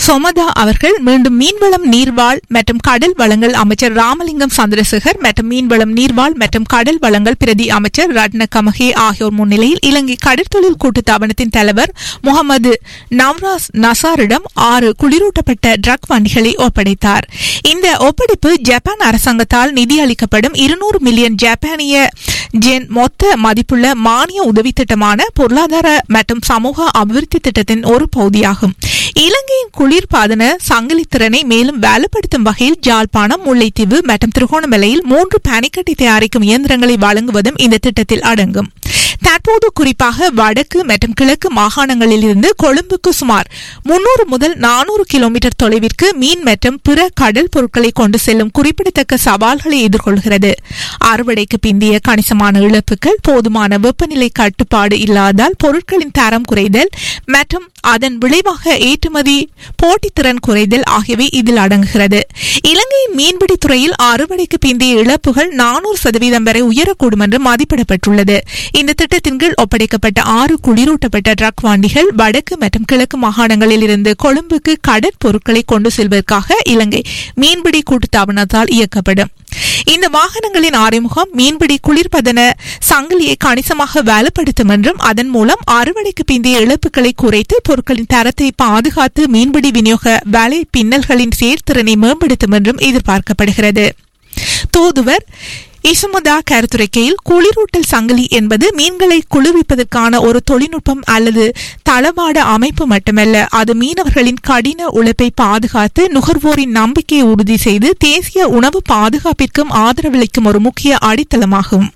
சொமதா அவர்கள் மீண்டும் மீன்வளம் நீர்வாழ் மற்றும் கடல் வளங்கள் அமைச்சர் ராமலிங்கம் சந்திரசேகர் மற்றும் மீன்வளம் நீர்வாழ் மற்றும் கடல் வளங்கள் பிரதி அமைச்சர் ரட்ன கமகே ஆகியோர் முன்னிலையில் இலங்கை கடற்தொழில் கூட்டுத்தாபனத்தின் தலைவர் முகமது நவ்ராஸ் நசாரிடம் ஆறு குளிரூட்டப்பட்ட ட்ரக் வண்டிகளை ஒப்படைத்தார் இந்த ஒப்படைப்பு ஜப்பான் அரசாங்கத்தால் நிதியளிக்கப்படும் இருநூறு மில்லியன் ஜப்பானிய ஜென் மொத்த மதிப்புள்ள மானிய உதவி திட்டமான பொருளாதார மற்றும் சமூக அபிவிருத்தி திட்டத்தின் ஒரு பகுதியாகும் இலங்கையின் குளிர்பாதன சங்கிலி திறனை மேலும் வலுப்படுத்தும் வகையில் ஜாழ்ப்பாணம் முல்லைத்தீவு மற்றும் திருகோணமலையில் மூன்று பனிக்கட்டி தயாரிக்கும் இயந்திரங்களை வழங்குவதும் இந்த திட்டத்தில் அடங்கும் தற்போது குறிப்பாக வடக்கு மற்றும் கிழக்கு மாகாணங்களில் இருந்து கொழும்புக்கு சுமார் முன்னூறு முதல் நானூறு கிலோமீட்டர் தொலைவிற்கு மீன் மற்றும் பிற கடல் பொருட்களை கொண்டு செல்லும் குறிப்பிடத்தக்க சவால்களை எதிர்கொள்கிறது அறுவடைக்கு பிந்திய கணிசமான இழப்புகள் போதுமான வெப்பநிலை கட்டுப்பாடு இல்லாதால் பொருட்களின் தரம் குறைதல் மற்றும் அதன் விளைவாக ஏற்றுமதி போட்டித்திறன் குறைதல் ஆகியவை இதில் அடங்குகிறது இலங்கையின் மீன்பிடி துறையில் அறுவடைக்கு பிந்தைய இழப்புகள் நானூறு சதவீதம் வரை உயரக்கூடும் என்று மதிப்பிடப்பட்டுள்ளது இந்த திட்டத்தின் கீழ் ஒப்படைக்கப்பட்ட ஆறு குளிரூட்டப்பட்ட ட்ரக் வண்டிகள் வடக்கு மற்றும் கிழக்கு மாகாணங்களில் இருந்து கொழும்புக்கு கடற்பொருட்களை கொண்டு செல்வதற்காக இலங்கை மீன்பிடி கூட்டுத்தாபனத்தால் இயக்கப்படும் இந்த வாகனங்களின் ஆறைமுகம் மீன்பிடி குளிர்பதன சங்கிலியை கணிசமாக வலுப்படுத்தும் என்றும் அதன் மூலம் அறுவடைக்கு பிந்தைய இழப்புகளை குறைத்து பொருட்களின் தரத்தை பாதுகாத்து மீன்பிடி விநியோக வேலை பின்னல்களின் செயற்திறனை மேம்படுத்தும் என்றும் எதிர்பார்க்கப்படுகிறது தூதுவர் இசுமுதா கருத்துரைக்கையில் குளிரூட்டல் சங்கிலி என்பது மீன்களை குளிர்விப்பதற்கான ஒரு தொழில்நுட்பம் அல்லது தளவாட அமைப்பு மட்டுமல்ல அது மீனவர்களின் கடின உழைப்பை பாதுகாத்து நுகர்வோரின் நம்பிக்கையை உறுதி செய்து தேசிய உணவு பாதுகாப்பிற்கும் ஆதரவளிக்கும் ஒரு முக்கிய அடித்தளமாகும்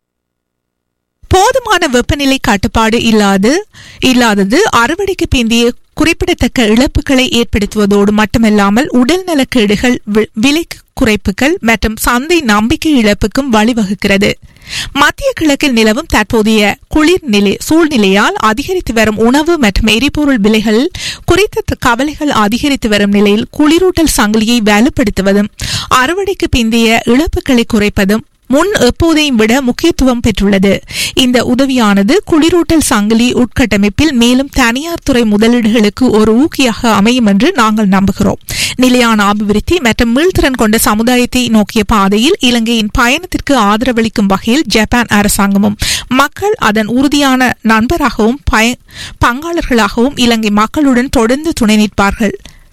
போதுமான வெப்பநிலை கட்டுப்பாடு இல்லாது இல்லாதது அறுவடைக்கு பிந்திய குறிப்பிடத்தக்க இழப்புகளை ஏற்படுத்துவதோடு மட்டுமல்லாமல் உடல்நலக்கேடுகள் விலை குறைப்புகள் மற்றும் சந்தை நம்பிக்கை இழப்புக்கும் வழிவகுக்கிறது மத்திய கிழக்கில் நிலவும் தற்போதைய குளிர் நிலை சூழ்நிலையால் அதிகரித்து வரும் உணவு மற்றும் எரிபொருள் விலைகள் குறித்த கவலைகள் அதிகரித்து வரும் நிலையில் குளிரூட்டல் சங்கிலியை வலுப்படுத்துவதும் அறுவடைக்கு பிந்தைய இழப்புகளை குறைப்பதும் முன் எப்போதையும் விட முக்கியத்துவம் பெற்றுள்ளது இந்த உதவியானது குளிரூட்டல் சங்கிலி உட்கட்டமைப்பில் மேலும் தனியார் துறை முதலீடுகளுக்கு ஒரு ஊக்கியாக அமையும் என்று நாங்கள் நம்புகிறோம் நிலையான அபிவிருத்தி மற்றும் மீள்திறன் கொண்ட சமுதாயத்தை நோக்கிய பாதையில் இலங்கையின் பயணத்திற்கு ஆதரவளிக்கும் வகையில் ஜப்பான் அரசாங்கமும் மக்கள் அதன் உறுதியான நண்பராகவும் பங்காளர்களாகவும் இலங்கை மக்களுடன் தொடர்ந்து துணை நிற்பார்கள்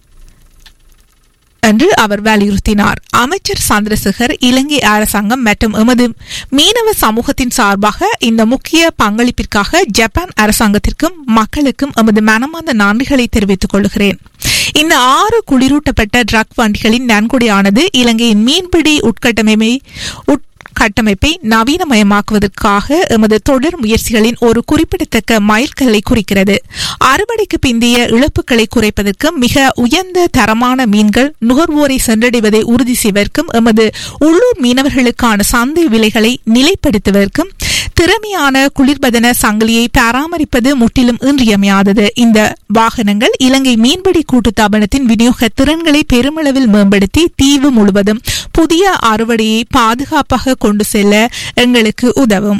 என்று அவர் வலியுறுத்தினார் அமைச்சர் சந்திரசேகர் இலங்கை அரசாங்கம் மற்றும் எமது மீனவ சமூகத்தின் சார்பாக இந்த முக்கிய பங்களிப்பிற்காக ஜப்பான் அரசாங்கத்திற்கும் மக்களுக்கும் எமது மனமார்ந்த நன்றிகளை தெரிவித்துக் கொள்கிறேன் இந்த ஆறு குளிரூட்டப்பட்ட ட்ரக் வண்டிகளின் நன்கொடையானது இலங்கையின் மீன்பிடி உட்கட்டமைப்பை கட்டமைப்பை நவீனமயமாக்குவதற்காக எமது தொடர் முயற்சிகளின் ஒரு குறிப்பிடத்தக்க மைல்கல்லை குறிக்கிறது அறுவடைக்கு பிந்தைய இழப்புகளை குறைப்பதற்கும் மிக உயர்ந்த தரமான மீன்கள் நுகர்வோரை சென்றடைவதை உறுதி செய்வதற்கும் எமது உள்ளூர் மீனவர்களுக்கான சந்தை விலைகளை நிலைப்படுத்துவதற்கும் திறமையான குளிர்பதன சங்கிலியை பராமரிப்பது முற்றிலும் இன்றியமையாதது இந்த வாகனங்கள் இலங்கை மீன்பிடி கூட்டுத்தாபனத்தின் விநியோக திறன்களை பெருமளவில் மேம்படுத்தி தீவு முழுவதும் புதிய அறுவடையை பாதுகாப்பாக கொண்டு செல்ல எங்களுக்கு உதவும்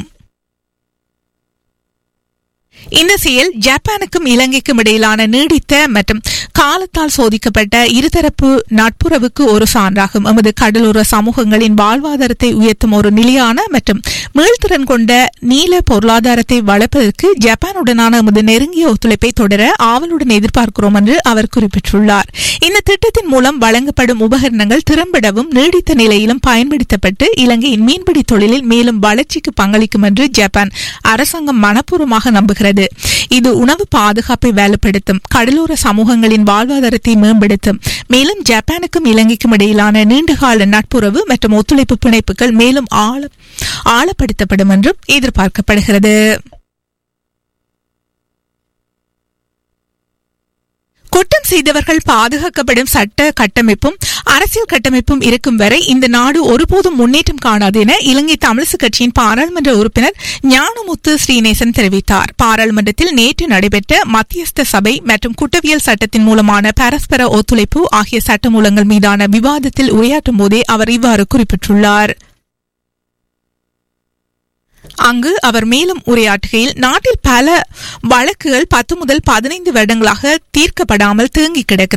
இந்த செயல் ஜப்பானுக்கும் இலங்கைக்கும் இடையிலான நீடித்த மற்றும் காலத்தால் சோதிக்கப்பட்ட இருதரப்பு நட்புறவுக்கு ஒரு சான்றாகும் எமது கடலோர சமூகங்களின் வாழ்வாதாரத்தை உயர்த்தும் ஒரு நிலையான மற்றும் மீள்திறன் கொண்ட நீல பொருளாதாரத்தை வளர்ப்பதற்கு ஜப்பானுடனான எமது நெருங்கிய ஒத்துழைப்பை தொடர ஆவலுடன் எதிர்பார்க்கிறோம் என்று அவர் குறிப்பிட்டுள்ளார் இந்த திட்டத்தின் மூலம் வழங்கப்படும் உபகரணங்கள் திறம்படவும் நீடித்த நிலையிலும் பயன்படுத்தப்பட்டு இலங்கையின் மீன்பிடி தொழிலில் மேலும் வளர்ச்சிக்கு பங்களிக்கும் என்று ஜப்பான் அரசாங்கம் மனப்பூர்வமாக நம்புகிறது இது உணவு பாதுகாப்பை வலுப்படுத்தும் கடலோர சமூகங்களின் வாழ்வாதாரத்தை மேம்படுத்தும் மேலும் ஜப்பானுக்கும் இலங்கைக்கும் இடையிலான நீண்டகால நட்புறவு மற்றும் ஒத்துழைப்பு பிணைப்புகள் மேலும் ஆழ ஆழப்படுத்தப்படும் என்றும் எதிர்பார்க்கப்படுகிறது குற்றம் செய்தவர்கள் பாதுகாக்கப்படும் சட்ட கட்டமைப்பும் அரசியல் கட்டமைப்பும் இருக்கும் வரை இந்த நாடு ஒருபோதும் முன்னேற்றம் காணாது என இலங்கை தமிழிசு கட்சியின் பாராளுமன்ற உறுப்பினர் ஞானமுத்து ஸ்ரீநேசன் தெரிவித்தார் பாராளுமன்றத்தில் நேற்று நடைபெற்ற மத்தியஸ்த சபை மற்றும் குற்றவியல் சட்டத்தின் மூலமான பரஸ்பர ஒத்துழைப்பு ஆகிய சட்டமூலங்கள் மீதான விவாதத்தில் உரையாற்றும் போதே அவர் இவ்வாறு குறிப்பிட்டுள்ளார் அங்கு அவர் மேலும் உரையாற்றுகையில் நாட்டில் பல வழக்குகள் பத்து முதல் பதினைந்து வருடங்களாக தீர்க்கப்படாமல் தேங்கி கிடக்கிறது